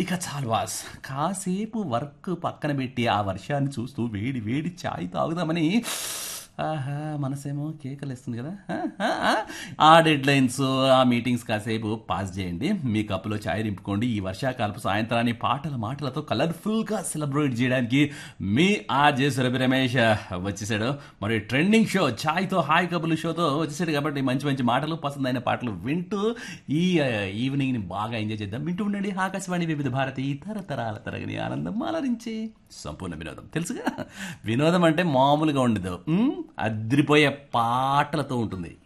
ఇక చాలు వాస్ కాసేపు వర్క్ పక్కన పెట్టి ఆ వర్షాన్ని చూస్తూ వేడి వేడి చాయ్ తాగుదామని ఆహా మనసేమో కేకలు వేస్తుంది కదా ఆ, ఆ, ఆ. ఆ డెడ్ లైన్స్ ఆ మీటింగ్స్ కాసేపు పాస్ చేయండి మీ కప్పులో చాయ్ నింపుకోండి ఈ వర్షాకాలపు సాయంత్రాన్ని పాటల మాటలతో కలర్ఫుల్గా సెలబ్రేట్ చేయడానికి మీ ఆర్జే సురభి రమేష్ వచ్చేసాడు మరి ట్రెండింగ్ షో ఛాయ్తో హాయ్ కబులు షోతో వచ్చేసాడు కాబట్టి మంచి మంచి మాటలు పసందైన పాటలు వింటూ ఈ ఈవినింగ్ని బాగా ఎంజాయ్ చేద్దాం వింటూ ఉండండి ఆకాశవాణి వివిధ భారతి తరతరాల తరగని ఆనందం అలరించి సంపూర్ణ వినోదం తెలుసుగా వినోదం అంటే మామూలుగా ఉండదు ఉమ్, అద్రిపోయే పాటలతో ఉంటుంది